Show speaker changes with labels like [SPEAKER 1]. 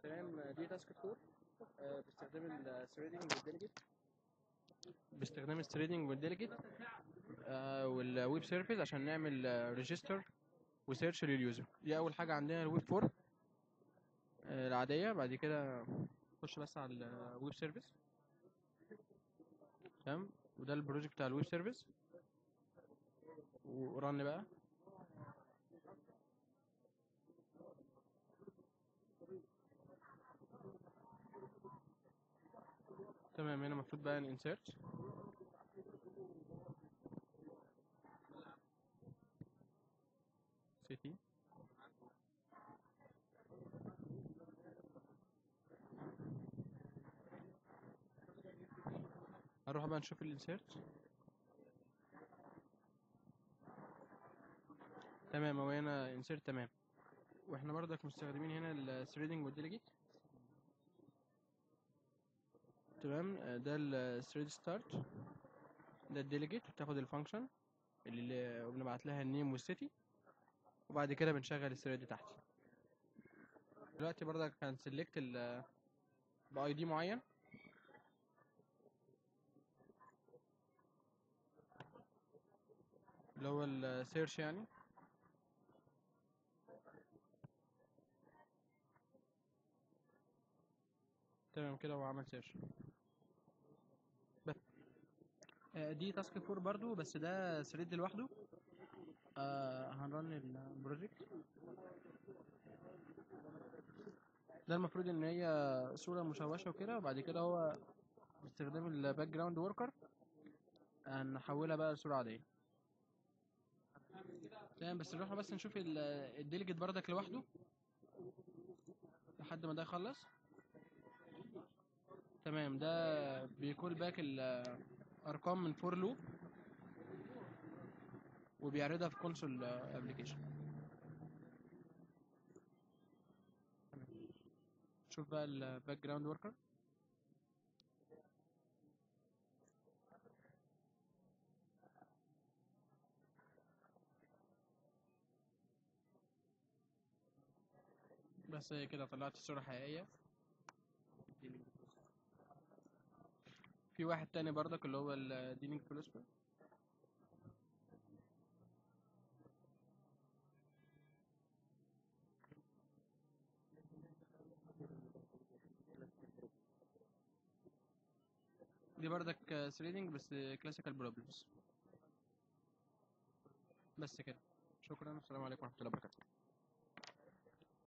[SPEAKER 1] تمام دي تاسك فور باستخدام الثريدنج والديليجيت باستخدام الثريدنج والديليجيت والويب سيرفيس عشان نعمل ريجستر وسيرش لليوزر دي اول حاجه عندنا الويب فورم العاديه بعد كده نخش بس على الويب سيرفيس تمام وده البروجكت بتاع الويب سيرفيس ورن بقى تمام هنا المفروض بقى انسيرت سيتي هنروح بقى نشوف الانسيرت تمام هو هنا انسيرت تمام واحنا برضك مستخدمين هنا الثريدنج والديليجيت تمام ده الثريد ستارت ده الديليجيت بتاخد الفانكشن اللي وبنبعت لها النيم والسيتي وبعد كده بنشغل الثريد تحت دلوقتي برضك هنسلكت ال باي دي معين اللي هو السيرش يعني تمام كده هو عمل سيرش بس آه، دي تاسك فور برضو بس ده ثريد لوحده آه هنرن البروجكت ده المفروض ان هي صورة مشوشة وكده وبعد كده هو باستخدام الباك جراوند وركر هنحولها بقى لصورة عادية تمام بس نروح بس نشوف ال- الديليجيت بردك لوحده لحد ما ده يخلص تمام ده بيكول باك الارقام من فور لوب وبيعرضها في كونسول ابلكيشن شوف بقى الباك جراوند وركر بس هي كده طلعت الصورة حقيقية في واحد تاني برضك اللي هو الدينينج فلوسبر دي برضك ثريدنج بس كلاسيكال بروبلمز بس كده شكرا السلام عليكم ورحمة الله وبركاته